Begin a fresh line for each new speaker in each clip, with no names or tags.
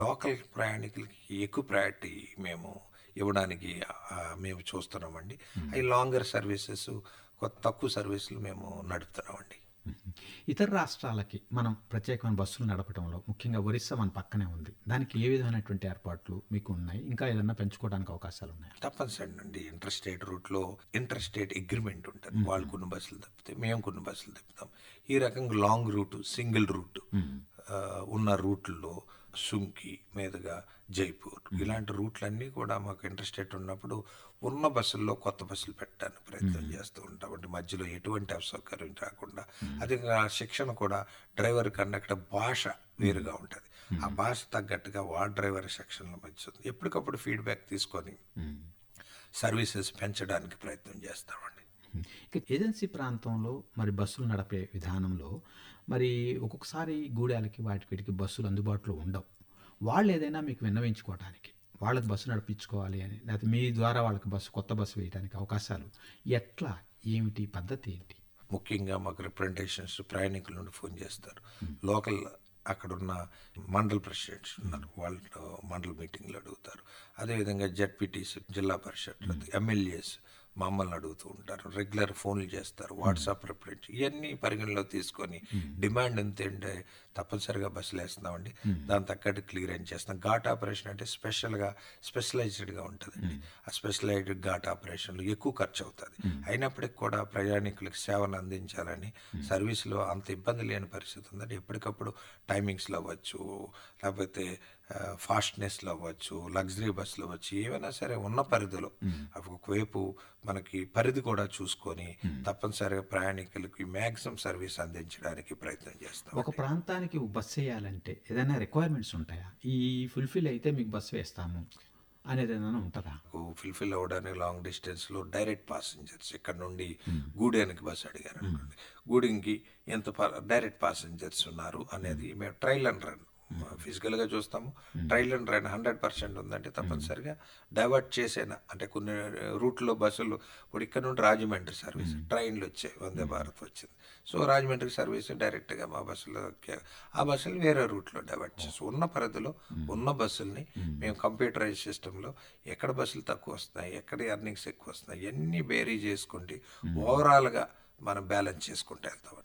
Local ప్రయాణికులకి ఎక్కువ priority మేము ఇవ్వడానికి ఆ, మేము చూస్తున్నామండి అవి లాంగర్ సర్వీసెస్ కొత్త తక్కువ సర్వీసులు మేము నడుపుతున్నామండి
ఇతర రాష్ట్రాలకి మనం ప్రత్యేకమైన బస్సులు నడపడంలో ముఖ్యంగా ఒరిస్సా మన పక్కనే ఉంది దానికి ఏ విధమైనటువంటి ఏర్పాట్లు మీకు ఉన్నాయి ఇంకా ఏదైనా పెంచుకోవడానికి అవకాశాలు ఉన్నాయి
తప్పనిసరి అండి ఇంటర్ స్టేట్ రూట్లో ఇంటర్ స్టేట్ అగ్రిమెంట్ ఉంటుంది వాళ్ళు కొన్ని బస్సులు తప్పితే మేము కొన్ని బస్సులు తిప్పుతాం ఈ రకంగా లాంగ్ రూట్ సింగిల్ రూట్ ఆ, ఉన్న రూట్లలో సుంకి మీదుగా జైపూర్ ఇలాంటి రూట్లన్నీ కూడా మాకు ఇంటర్ స్టేట్ ఉన్నప్పుడు ఉన్న బస్సుల్లో కొత్త బస్సులు పెట్టడానికి ప్రయత్నం చేస్తూ ఉంటాం అంటే మధ్యలో ఎటువంటి అసౌకర్యం రాకుండా అదే శిక్షణ కూడా డ్రైవర్ కండక్టర్ భాష వేరుగా ఉంటుంది ఆ భాష తగ్గట్టుగా వా డ్రైవర్ సెక్షన్ల మధ్య ఉంది. ఎప్పటికప్పుడు ఫీడ్బ్యాక్ తీసుకొని సర్వీసెస్ పెంచడానికి ప్రయత్నం చేస్తామండి
ఇక ఏజెన్సీ ప్రాంతంలో మరి బస్సులు నడిపే విధానంలో మరి ఒక్కొక్కసారి గూడాలకి వాటికి వీటికి బస్సులు అందుబాటులో ఉండవు వాళ్ళు ఏదైనా మీకు విన్నవించుకోవడానికి వాళ్ళకి బస్సు నడిపించుకోవాలి అని లేకపోతే మీ ద్వారా వాళ్ళకి బస్సు కొత్త బస్సు వేయడానికి అవకాశాలు ఎట్లా ఏమిటి పద్ధతి ఏంటి
ముఖ్యంగా మాకు రిప్రజెంటేషన్స్ ప్రయాణికుల నుండి ఫోన్ చేస్తారు లోకల్ అక్కడున్న మండల్ ప్రెసిడెంట్స్ ఉన్నారు వాళ్ళు మండల్ మీటింగ్లు అడుగుతారు అదేవిధంగా జడ్పీటీసీ జిల్లా పరిషత్ ఎమ్మెల్యేస్ మమ్మల్ని అడుగుతూ ఉంటారు రెగ్యులర్ ఫోన్లు చేస్తారు వాట్సాప్ రిప్రజెంట్ ఇవన్నీ పరిగణలో తీసుకొని డిమాండ్ ఎంత అంటే తప్పనిసరిగా బస్సులు వేస్తున్నామండి దాని తగ్గట్టు క్లియరెన్స్ చేస్తాం ఘాట్ ఆపరేషన్ అంటే స్పెషల్గా స్పెషలైజ్డ్గా ఉంటుందండి ఆ స్పెషలైజ్డ్ ఘాట్ ఆపరేషన్లు ఎక్కువ ఖర్చు అవుతుంది అయినప్పటికీ కూడా ప్రయాణికులకు సేవను అందించాలని సర్వీస్లో అంత ఇబ్బంది లేని పరిస్థితి ఉందండి ఎప్పటికప్పుడు టైమింగ్స్లో అవ్వచ్చు లేకపోతే ఫాస్ట్నెస్లో అవ్వచ్చు లగ్జరీ బస్సులు అవ్వచ్చు ఏవైనా సరే ఉన్న పరిధిలో అవి ఒకవైపు మనకి పరిధి కూడా చూసుకొని తప్పనిసరిగా ప్రయాణికులకి మ్యాక్సిమం సర్వీస్ అందించడానికి ప్రయత్నం చేస్తాం
ఒక ప్రాంతానికి బస్సు వేయాలంటే ఏదైనా రిక్వైర్మెంట్స్ ఉంటాయా ఈ ఫుల్ఫిల్ అయితే మీకు బస్సు వేస్తాము అనేది ఏదైనా ఉంటుందా
ఫుల్ఫిల్ అవ్వడానికి లాంగ్ డిస్టెన్స్లో డైరెక్ట్ పాసెంజర్స్ ఇక్కడ నుండి గూడెనికి బస్సు అడిగారు అనుకోండి గూడెంకి ఎంత డైరెక్ట్ పాసెంజర్స్ ఉన్నారు అనేది మేము ట్రైల్ అండ్ రన్ ఫిజికల్గా చూస్తాము trial and run hundred percent ఉందంటే తప్పనిసరిగా డైవర్ట్ చేసేనా అంటే కొన్ని రూట్లో బస్సులు ఇప్పుడు ఇక్కడ నుండి రాజమండ్రి సర్వీస్ ట్రైన్లు వచ్చాయి వందే భారత్ వచ్చింది సో రాజమండ్రి సర్వీస్ డైరెక్ట్గా మా బస్సులో ఎక్కా- ఆ బస్సులు వేరే రూట్లో డైవర్ట్ చేసి ఉన్న పరిధిలో ఉన్న బస్సుల్ని మేము కంప్యూటరైజ్ సిస్టంలో ఎక్కడ బస్సులు తక్కువ వస్తున్నాయి ఎక్కడ ఎర్నింగ్స్ ఎక్కువ వస్తున్నాయి ఇవన్నీ బేరీ చేసుకుంటే ఓవరాల్గా మనం బ్యాలెన్స్ చేసుకుంటూ వెళ్తామని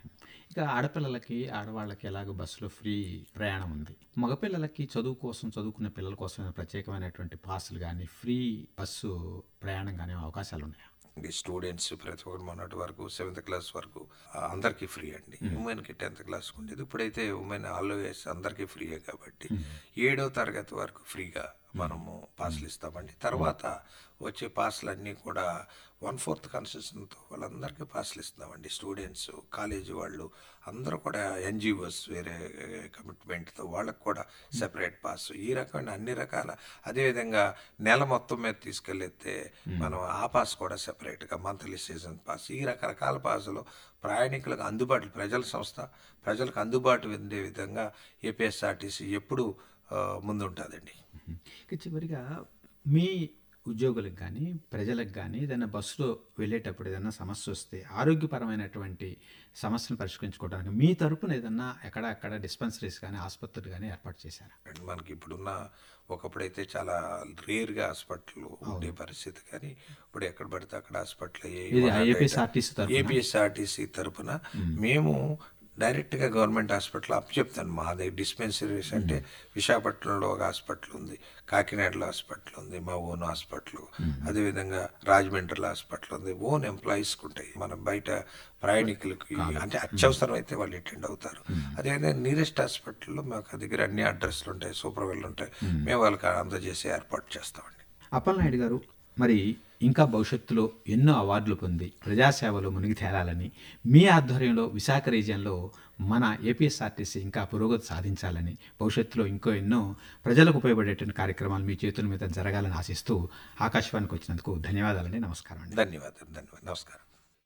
ఇక ఆడపిల్లలకి ఆడవాళ్ళకి ఎలాగో బస్సులో ఫ్రీ ప్రయాణం ఉంది మగపిల్లలకి చదువు కోసం చదువుకునే పిల్లల కోసం ఏమైనా ప్రత్యేకమైనటువంటి పాసులు కానీ ఫ్రీ బస్సు ప్రయాణం కానీ అవకాశాలు ఉన్నాయా
ఈ స్టూడెంట్స్ ప్రతి ఒక్కరు మొన్నటి వరకు సెవెంత్ క్లాస్ వరకు ఆ, అందరికీ ఫ్రీ అండి ఉమెన్కి టెన్త్ క్లాస్ ఉండేది ఇప్పుడైతే ఉమెన్ ఆల్వేస్ అందరికీ ఫ్రీయే కాబట్టి ఏడో తరగతి వరకు ఫ్రీగా మనము పాసులు ఇస్తామండి తర్వాత వచ్చే పాసులు అన్నీ కూడా వన్ ఫోర్త్ కన్సెషన్తో వాళ్ళందరికీ పాసులు ఇస్తున్నామండి స్టూడెంట్స్ కాలేజీ వాళ్ళు అందరూ కూడా ఎన్జిఓస్ వేరే కమిట్మెంట్తో వాళ్ళకు కూడా సెపరేట్ పాస్ ఈ రకమైన అన్ని రకాల అదేవిధంగా నెల మొత్తం మీద తీసుకెళ్ళితే మనం ఆ పాస్ కూడా సెపరేట్గా మంత్లీ సీజన్ పాస్ ఈ రకరకాల పాసులు ప్రయాణికులకు అందుబాటు ప్రజల సంస్థ ప్రజలకు అందుబాటు ఉండే విధంగా ఏపీఎస్ఆర్టీసీ ఎప్పుడు ముందుంటుందండి
ఇక చివరిగా మీ ఉద్యోగులకు కానీ ప్రజలకు కానీ ఏదైనా బస్సులో వెళ్ళేటప్పుడు ఏదైనా సమస్య వస్తే ఆరోగ్యపరమైనటువంటి సమస్యను పరిష్కరించుకోవడానికి మీ తరపున ఏదన్నా ఎక్కడ అక్కడ డిస్పెన్సరీస్ కానీ ఆసుపత్రులు కానీ ఏర్పాటు చేశారా
అండ్ మనకి ఇప్పుడున్న ఒకప్పుడైతే చాలా రేర్గా హాస్పిటల్ ఉండే పరిస్థితి కానీ ఇప్పుడు ఎక్కడ పడితే అక్కడ హాస్పిటల్
ఇది ఏపీఎస్ఆర్టీసీ తరపున
ఏపీఎస్ఆర్టీసీ తరపున మేము డైరెక్ట్గా గవర్నమెంట్ హాస్పిటల్ అప్ చెప్తాను మాది డిస్పెన్సరీస్ అంటే విశాఖపట్నంలో ఒక హాస్పిటల్ ఉంది కాకినాడలో హాస్పిటల్ ఉంది మా ఓన్ హాస్పిటల్ అదేవిధంగా రాజమండ్రిలో హాస్పిటల్ ఉంది ఓన్ ఎంప్లాయీస్కి ఉంటాయి మనం బయట ప్రయాణికులకి అంటే అత్యవసరం అయితే వాళ్ళు అటెండ్ అవుతారు అదేవిధంగా నియరెస్ట్ హాస్పిటల్లో మాకు దగ్గర అన్ని అడ్రస్లు ఉంటాయి సూపర్వెల్ ఉంటాయి మేము వాళ్ళకి అందజేసి ఏర్పాటు చేస్తామండి
అప్పలనాయుడు గారు మరి ఇంకా భవిష్యత్తులో ఎన్నో అవార్డులు పొంది ప్రజాసేవలో మునిగి తేలాలని మీ ఆధ్వర్యంలో విశాఖ రీజియన్లో మన ఏపీఎస్ఆర్టీసీ ఇంకా పురోగతి సాధించాలని భవిష్యత్తులో ఇంకో ఎన్నో ప్రజలకు ఉపయోగపడేటువంటి కార్యక్రమాలు మీ చేతుల మీద జరగాలని ఆశిస్తూ ఆకాశవాణికి వచ్చినందుకు ధన్యవాదాలండి నమస్కారం అండి
ధన్యవాదాలు ధన్యవాదాలు నమస్కారం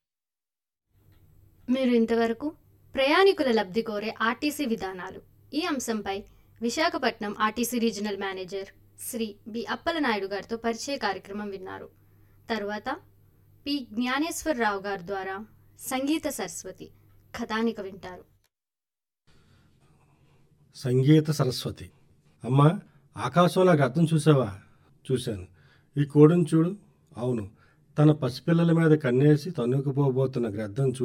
మీరు ఇంతవరకు ప్రయాణికుల లబ్ధి కోరే ఆర్టీసీ విధానాలు ఈ అంశంపై Visakhapatnam RTC regional manager Shri B Appalanaidu గారితో పరిచయ కార్యక్రమం విన్నారు తరువాత పి జ్ఞానేశ్వరరావు గారి ద్వారా సంగీత సరస్వతి కథానిక వింటారు
సంగీత సరస్వతి అమ్మా ఆకాశంలో గద్దం చూసావా చూశాను ఈ కోడిని చూడు అవును తన పసిపిల్లల మీద కన్నేసి తన్నుకుపోబోతున్న గ్రద్దం చూ